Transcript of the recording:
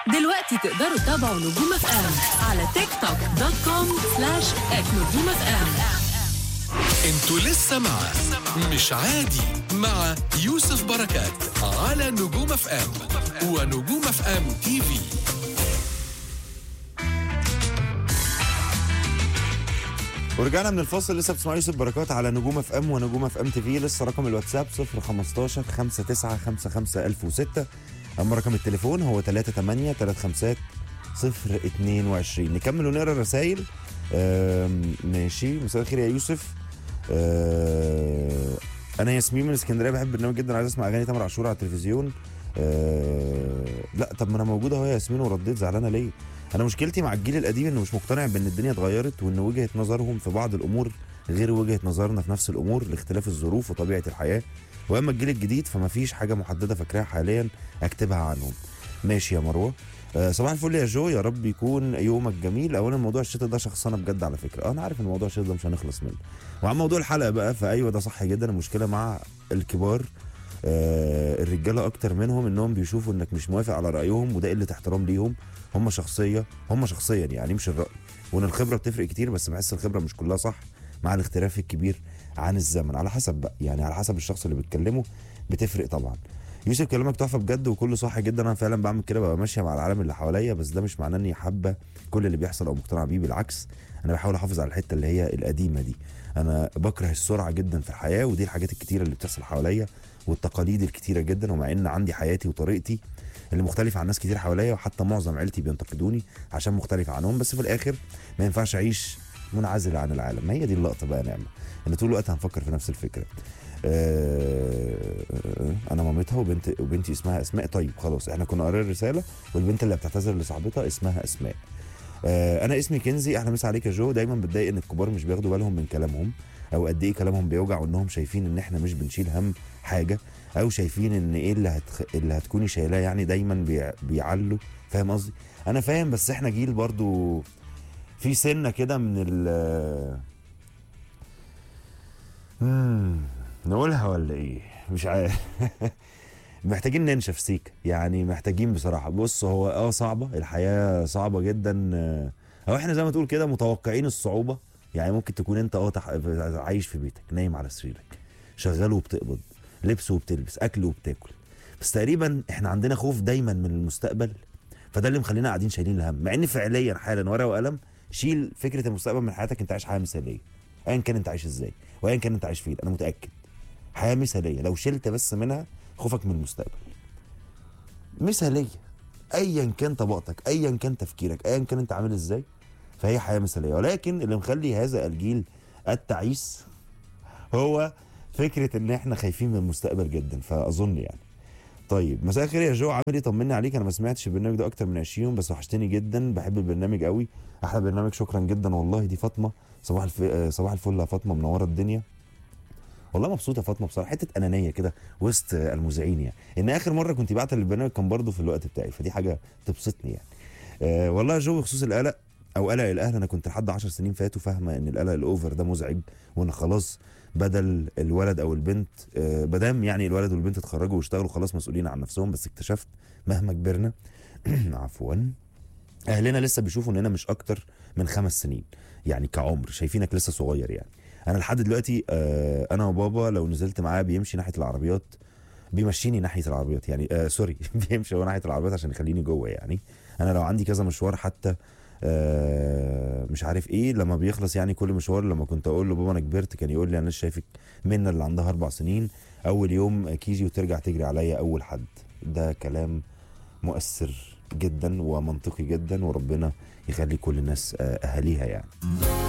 دلوقتي تقدروا تتابعوا نجوم اف ام على تيك توك دوت كوم سلاش ات نجوم اف ام انتوا لسه مع مش عادي مع يوسف بركات على نجوم اف ام ونجوم اف ام تي في ورجعنا من الفاصل لسه بتسمعوا يوسف بركات على نجوم اف ام ونجوم اف ام تي في لسه رقم الواتساب 015 59 55 1006 اما رقم التليفون هو 38 35 022 نكمل ونقرا الرسايل آم، ماشي مساء الخير يا يوسف آه، انا ياسمين من اسكندريه بحب البرنامج جدا عايز اسمع اغاني تامر عاشور على التلفزيون آه، لا طب ما انا موجوده اهو يا ياسمين ورديت زعلانه ليه انا مشكلتي مع الجيل القديم انه مش مقتنع بان الدنيا اتغيرت وان وجهه نظرهم في بعض الامور غير وجهه نظرنا في نفس الامور لاختلاف الظروف وطبيعه الحياه واما الجيل الجديد فما فيش حاجه محدده فاكراها حاليا اكتبها عنهم ماشي يا مروه آه، صباح الفل يا جو يا رب يكون يومك جميل اولا موضوع الشتاء ده شخصنا بجد على فكره آه، انا عارف ان موضوع الشتاء ده مش هنخلص منه وعن موضوع الحلقه بقى فايوه ده صح جدا المشكله مع الكبار آه، الرجاله اكتر منهم انهم بيشوفوا انك مش موافق على رايهم وده قله احترام ليهم هم شخصيه هم شخصيا يعني مش الراي وان الخبره بتفرق كتير بس بحس الخبره مش كلها صح مع الاختلاف الكبير عن الزمن على حسب بقى يعني على حسب الشخص اللي بيتكلمه بتفرق طبعا يوسف كلامك تحفه بجد وكله صح جدا انا فعلا بعمل كده ببقى ماشيه مع العالم اللي حواليا بس ده مش معناه اني حابه كل اللي بيحصل او مقتنع بيه بالعكس انا بحاول احافظ على الحته اللي هي القديمه دي انا بكره السرعه جدا في الحياه ودي الحاجات الكتيره اللي بتحصل حواليا والتقاليد الكتيره جدا ومع ان عندي حياتي وطريقتي اللي مختلفه عن ناس كتير حواليا وحتى معظم عيلتي بينتقدوني عشان مختلف عنهم بس في الاخر ما ينفعش اعيش منعزل عن العالم ما هي دي اللقطه بقى يا نعمه ان طول الوقت هنفكر في نفس الفكره آه، انا مامتها وبنت وبنتي اسمها اسماء طيب خلاص احنا كنا قرينا الرساله والبنت اللي بتعتذر لصاحبتها اسمها اسماء آه، انا اسمي كنزي احلى مسا عليك يا جو دايما بتضايق ان الكبار مش بياخدوا بالهم من كلامهم او قد ايه كلامهم بيوجع وانهم شايفين ان احنا مش بنشيل هم حاجه او شايفين ان ايه اللي هتخ... اللي هتكوني شايلاه يعني دايما بي... بيعلوا فاهم قصدي انا فاهم بس احنا جيل برضو في سنه كده من ال مم، نقولها ولا ايه مش عارف محتاجين ننشف سيكا يعني محتاجين بصراحه بص هو اه صعبه الحياه صعبه جدا آه، او احنا زي ما تقول كده متوقعين الصعوبه يعني ممكن تكون انت اه تح- عايش في بيتك نايم على سريرك شغال وبتقبض لبس وبتلبس اكل وبتاكل بس تقريبا احنا عندنا خوف دايما من المستقبل فده اللي مخلينا قاعدين شايلين الهم مع ان فعليا حالا ورقه وقلم شيل فكره المستقبل من حياتك انت عايش حياه مثاليه ايا كان انت عايش ازاي وايا كان انت عايش فين انا متاكد حياه مثاليه لو شلت بس منها خوفك من المستقبل مثاليه ايا كان طبقتك ايا كان تفكيرك ايا كان انت عامل ازاي فهي حياه مثاليه ولكن اللي مخلي هذا الجيل التعيس هو فكره ان احنا خايفين من المستقبل جدا فاظن يعني طيب مساء الخير يا جو عامل ايه طمني عليك انا ما سمعتش البرنامج ده اكتر من 20 يوم بس وحشتني جدا بحب البرنامج قوي احلى برنامج شكرا جدا والله دي فاطمه صباح الف... آه، صباح الفل يا فاطمه منوره الدنيا والله مبسوطه يا فاطمه بصراحه حته انانيه كده وسط آه، المذيعين يعني ان اخر مره كنت بعت البرنامج كان برضه في الوقت بتاعي فدي حاجه تبسطني يعني أه والله يا جو بخصوص القلق او قلق الاهل انا كنت لحد 10 سنين فاتوا فاهمه ان القلق الاوفر ده مزعج وان خلاص بدل الولد او البنت آه، مادام يعني الولد والبنت اتخرجوا واشتغلوا خلاص مسؤولين عن نفسهم بس اكتشفت مهما كبرنا عفوا اهلنا لسه بيشوفوا اننا مش اكتر من خمس سنين يعني كعمر شايفينك لسه صغير يعني انا لحد دلوقتي آه، انا وبابا لو نزلت معاه بيمشي ناحيه العربيات بيمشيني ناحيه العربيات يعني آه سوري بيمشي هو ناحيه العربيات عشان يخليني جوه يعني انا لو عندي كذا مشوار حتى آه مش عارف ايه لما بيخلص يعني كل مشوار لما كنت اقول له بابا انا كبرت كان يقول لي انا لسه شايفك منى اللي عندها اربع سنين اول يوم كيجي وترجع تجري عليا اول حد ده كلام مؤثر جدا ومنطقي جدا وربنا يخلي كل الناس آه، اهاليها يعني